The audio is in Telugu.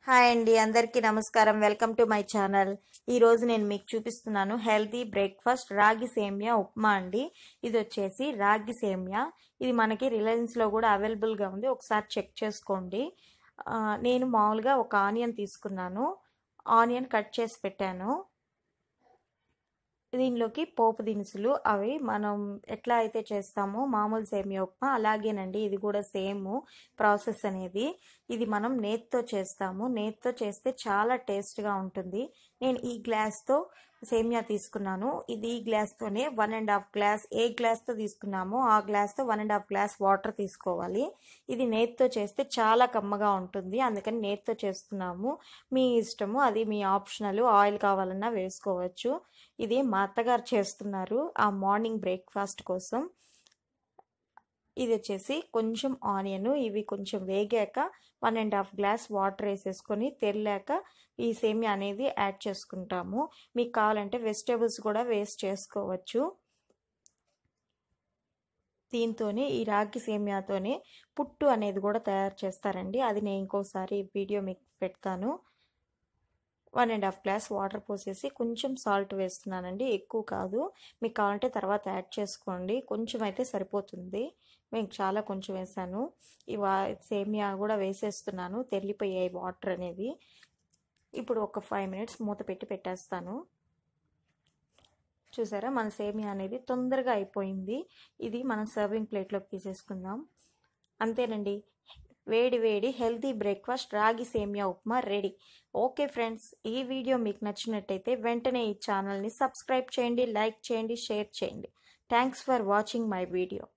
హాయ్ అండి అందరికీ నమస్కారం వెల్కమ్ టు మై ఛానల్ ఈరోజు నేను మీకు చూపిస్తున్నాను హెల్తీ బ్రేక్ఫాస్ట్ రాగి సేమియా ఉప్మా అండి ఇది వచ్చేసి రాగి సేమియా ఇది మనకి రిలయన్స్లో కూడా అవైలబుల్గా ఉంది ఒకసారి చెక్ చేసుకోండి ఆ, నేను మామూలుగా ఒక ఆనియన్ తీసుకున్నాను ఆనియన్ కట్ చేసి పెట్టాను దీనిలోకి పోపు దినుసులు అవి మనం ఎట్లా అయితే చేస్తామో మామూలు సేమియా ఉప్మా అలాగేనండి ఇది కూడా సేమ్ ప్రాసెస్ అనేది ఇది మనం నేతితో చేస్తాము నేతితో చేస్తే చాలా టేస్ట్గా ఉంటుంది నేను ఈ గ్లాస్తో సేమియా తీసుకున్నాను ఇది ఈ గ్లాస్తోనే వన్ అండ్ హాఫ్ గ్లాస్ ఏ గ్లాస్తో తీసుకున్నామో ఆ గ్లాస్తో one and half glass water తీసుకోవాలి ఇది నేతితో చేస్తే చాలా కమ్మగా ఉంటుంది అందుకని నేతితో చేస్తున్నాము మీ ఇష్టము అది మీ ఆప్షనల్ ఆయిల్ కావాలన్నా వేసుకోవచ్చు ఇది మా అత్తగారు చేస్తున్నారు ఆ మార్నింగ్ బ్రేక్ఫాస్ట్ కోసం ఇది వచ్చేసి కొంచెం ఆనియన్ ఇవి కొంచెం వేగాక one and half glass water వేసేసుకొని తెల్లాక ఈ సేమియా అనేది యాడ్ చేసుకుంటాము మీకు కావాలంటే వెజిటేబుల్స్ కూడా వేస్ట్ చేసుకోవచ్చు దీంతోనే ఈ రాగి సేమియాతోనే పుట్టు అనేది కూడా తయారు చేస్తారండి అది నేను ఇంకోసారి వీడియో మీకు పెడతాను one and half glass water పోసేసి కొంచెం సాల్ట్ వేస్తున్నానండి ఎక్కువ కాదు మీకు కావాలంటే తర్వాత యాడ్ చేసుకోండి కొంచెం అయితే సరిపోతుంది మేము చాలా కొంచెం వేసాను ఈ వా సేమియా కూడా వేసేస్తున్నాను తెల్లిపోయాయి వాటర్ అనేది ఇప్పుడు ఒక ఫైవ్ మినిట్స్ మూత పెట్టి పెట్టేస్తాను చూసారా మన సేమియా అనేది తొందరగా అయిపోయింది ఇది మనం సర్వింగ్ ప్లేట్లోకి తీసేసుకుందాం అంతేనండి వేడి వేడి హెల్తీ బ్రేక్ఫాస్ట్ రాగి సేమియా ఉప్మా రెడీ ఓకే ఫ్రెండ్స్ ఈ వీడియో మీకు నచ్చినట్టయితే వెంటనే ఈ ఛానల్ని సబ్స్క్రైబ్ చేయండి లైక్ చేయండి షేర్ చేయండి thanks for watching my video